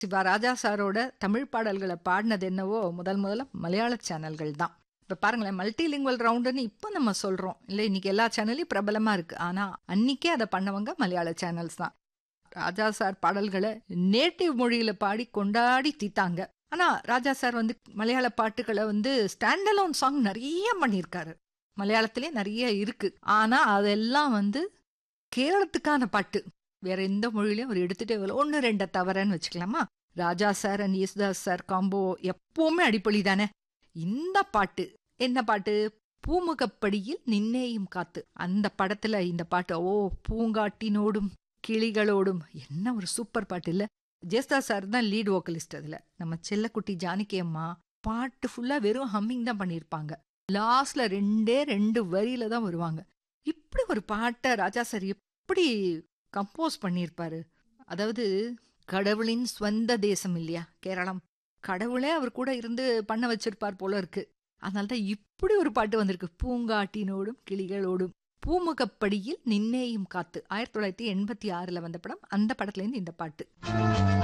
சிவா ராஜா சாரோட தமிழ் பாடல்களை பாடினது என்னவோ முதல் முதல்ல மலையாள சேனல்கள் தான் இப்போ பாருங்களேன் மல்டிலிங்குவல் ரவுண்டுன்னு இப்போ நம்ம சொல்கிறோம் இல்லை இன்னைக்கு எல்லா சேனல்லையும் பிரபலமாக இருக்கு ஆனால் அன்னைக்கே அதை பண்ணவங்க மலையாள சேனல்ஸ் தான் ராஜா சார் பாடல்களை நேட்டிவ் மொழியில் பாடி கொண்டாடி தீத்தாங்க ஆனால் ராஜா சார் வந்து மலையாள பாட்டுகளை வந்து ஸ்டாண்டலோன் சாங் நிறைய பண்ணியிருக்காரு மலையாளத்திலே நிறைய இருக்கு ஆனால் அதெல்லாம் வந்து கேரளத்துக்கான பாட்டு வேற எந்த மொழியிலையும் அவர் எடுத்துட்டே வரல ஒன்று ரெண்டை தவறன்னு வச்சுக்கலாமா Raja sir and Yesudas sir combo எப்பவுமே அடிப்பொலி தானே இந்த பாட்டு என்ன பாட்டு பூமுகப்படியில் நின்னேயும் காத்து அந்த படத்துல இந்த பாட்டு ஓ பூங்காட்டினோடும் கிளிகளோடும் என்ன ஒரு சூப்பர் பாட்டு இல்ல ஜேஸ்தா சார் தான் லீட் வோக்கலிஸ்ட் அதுல நம்ம செல்லக்குட்டி ஜானகி அம்மா பாட்டு ஃபுல்லா வெறும் ஹம்மிங் தான் பண்ணியிருப்பாங்க லாஸ்ட்ல ரெண்டே ரெண்டு வரியில தான் வருவாங்க இப்படி ஒரு பாட்டை ராஜா சார் எப்படி கம்போஸ் பண்ணியிருப்பாரு அதாவது கடவுளின் சொந்த தேசம் இல்லையா கேரளம் கடவுளே அவர் கூட இருந்து பண்ண வச்சிருப்பார் போல இருக்கு அதனால தான் இப்படி ஒரு பாட்டு வந்திருக்கு பூங்காட்டினோடும் கிளிகளோடும் பூமுகப்படியில் நின்னேயும் காத்து ஆயிரத்தி தொள்ளாயிரத்தி எண்பத்தி ஆறுல வந்த படம் அந்த படத்துல இருந்து இந்த பாட்டு